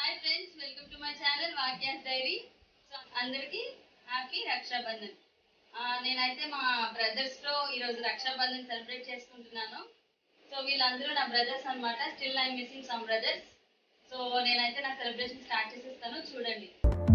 hi friends welcome to my channel వాక్యాస్ diary so అందరికీ happy Rakshabandhan ఆ, నేనైతే మా బ్రదర్స్ తో ఈరోజు రక్షాబంధన్ సెలబ్రేట్ చేసుకుంటున్నాను సో వీళ్ళందరూ నా బ్రదర్స్ అన్నమాట still I missing some brothers so నేనైతే నా సెలబ్రేషన్ స్టార్ట్ చేసేస్తాను చూడండి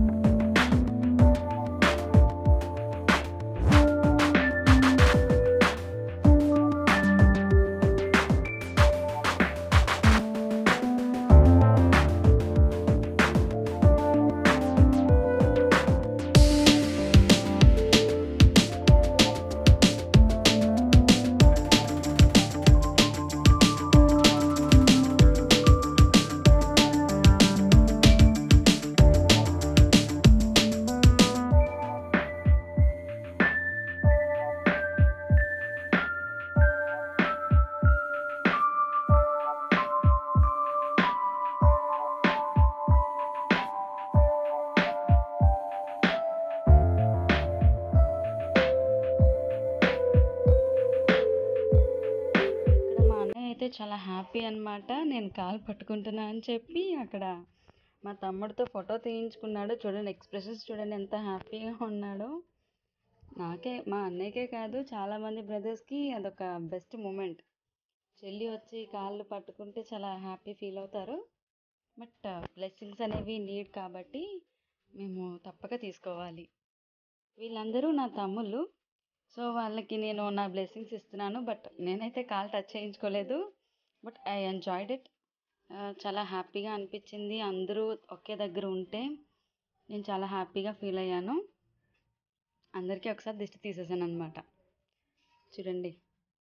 ఇక్కడ మా అన్నయ్య అయితే చాలా హ్యాపీ అన్నమాట నేను కాలు పట్టుకుంటున్నా అని చెప్పి అక్కడ మా తమ్ముడితో ఫోటో తీయించుకున్నాడు చూడండి ఎక్స్ప్రెషన్స్ చూడండి ఎంత హ్యాపీగా ఉన్నాడో నాకే మా అన్నయ్యకే కాదు చాలామంది బ్రదర్స్కి అదొక బెస్ట్ మూమెంట్ చెల్లి వచ్చి కాళ్ళు పట్టుకుంటే చాలా హ్యాపీ ఫీల్ అవుతారు బట్ బ్లెస్సింగ్స్ అనేవి నీడ్ కాబట్టి మేము తప్పక తీసుకోవాలి వీళ్ళందరూ నా తమ్ముళ్ళు సో వాళ్ళకి నేను నా బ్లెస్సింగ్స్ ఇస్తున్నాను బట్ నేనైతే కాల్ టచ్ చేయించుకోలేదు బట్ ఐ ఎంజాయ్డ్ ఇట్ చాలా హ్యాపీగా అనిపించింది అందరూ ఒకే దగ్గర ఉంటే నేను చాలా హ్యాపీగా ఫీల్ అయ్యాను అందరికీ ఒకసారి దిష్టి తీసేసాను అనమాట చూడండి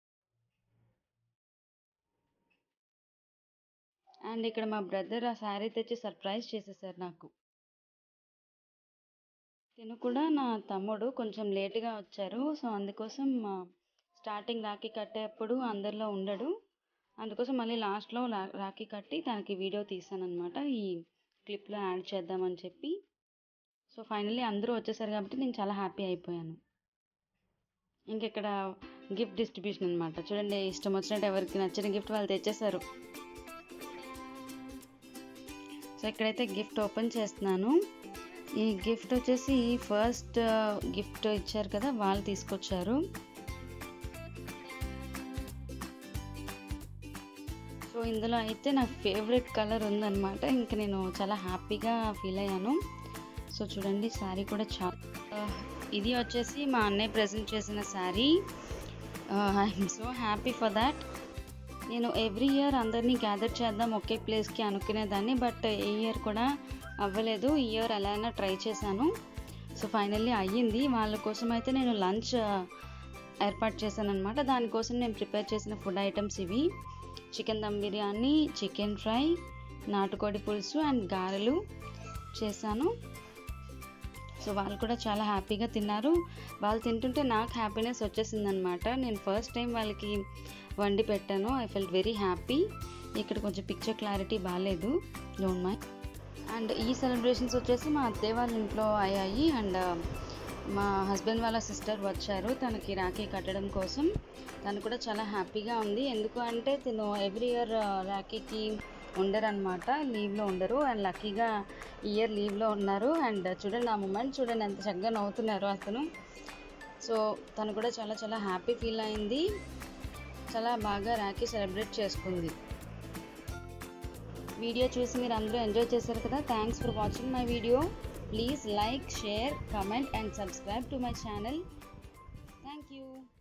అండ్ ఇక్కడ మా బ్రదర్ ఆ శారీ తెచ్చి సర్ప్రైజ్ చేసేసారు నాకు తిను కూడా నా తమ్ముడు కొంచెం లేట్గా వచ్చారు సో అందుకోసం స్టార్టింగ్ రాఖీ కట్టేటప్పుడు అందరిలో ఉండడు అందుకోసం మళ్ళీ లాస్ట్లో రాఖీ కట్టి తనకి వీడియో తీసాను అనమాట ఈ క్లిప్లో యాడ్ చేద్దామని చెప్పి సో ఫైనల్లీ అందరూ వచ్చేసారు కాబట్టి నేను చాలా హ్యాపీ అయిపోయాను ఇంక ఇక్కడ గిఫ్ట్ డిస్ట్రిబ్యూషన్ అనమాట చూడండి ఇష్టం వచ్చినట్టు ఎవరికి నచ్చిన గిఫ్ట్ వాళ్ళు తెచ్చేసారు సో ఇక్కడైతే గిఫ్ట్ ఓపెన్ చేస్తున్నాను ఈ గిఫ్ట్ వచ్చేసి ఫస్ట్ గిఫ్ట్ ఇచ్చారు కదా వాళ్ళు తీసుకొచ్చారు సో ఇందులో అయితే నా ఫేవరెట్ కలర్ ఉందన్నమాట ఇంకా నేను చాలా హ్యాపీగా ఫీల్ అయ్యాను సో చూడండి శారీ కూడా చాలా ఇది వచ్చేసి మా అన్నయ్య ప్రజెంట్ చేసిన sari I'm so happy for that నేను ఎవ్రీ ఇయర్ అందరినీ గ్యాదర్ చేద్దాం ఒకే ప్లేస్కి అనుకునేదాన్ని బట్ ఈ ఇయర్ కూడా అవ్వలేదు ఈ ఇయర్ ఎలా అయినా ట్రై చేశాను సో ఫైనల్లీ అయ్యింది వాళ్ళ కోసం అయితే నేను లంచ్ ఏర్పాటు చేశాను అనమాట దానికోసం నేను ప్రిపేర్ చేసిన ఫుడ్ ఐటమ్స్ ఇవి chicken dum biryani chicken fry నాటుకోడి పులుసు అండ్ గారెలు చేశాను సో వాళ్ళు కూడా చాలా హ్యాపీగా తిన్నారు వాళ్ళు తింటుంటే నాకు హ్యాపీనెస్ వచ్చేసింది అనమాట నేను ఫస్ట్ టైం వాళ్ళకి వండి పెట్టాను ఐ ఫెల్ట్ వెరీ హ్యాపీ ఇక్కడ కొంచెం పిక్చర్ క్లారిటీ బాగాలేదు డోంట్ మై అండ్ ఈ సెలబ్రేషన్స్ వచ్చేసి మా అత్తయ్య వాళ్ళ ఇంట్లో అయ్యాయి అండ్ మా హస్బెండ్ వాళ్ళ సిస్టర్ వచ్చారు తనకి రాఖీ కట్టడం కోసం తను కూడా చాలా హ్యాపీగా ఉంది ఎందుకు అంటే తిను ఎవ్రీ ఇయర్ రాఖీకి ఉండరు అనమాట లీవ్లో ఉండరు అండ్ లక్కీగా ఇయర్ లీవ్లో ఉన్నారు అండ్ చూడండి ఆ మూమెంట్ చూడండి ఎంత చక్కగా నవ్వుతున్నారు అతను సో తను కూడా చాలా చాలా హ్యాపీ ఫీల్ అయింది చాలా బాగా రాఖీ సెలబ్రేట్ చేసుకుంది వీడియో చూసి మీరు అందరూ ఎంజాయ్ చేశారు కదా thanks for watching my video please like share comment and subscribe to my channel thank you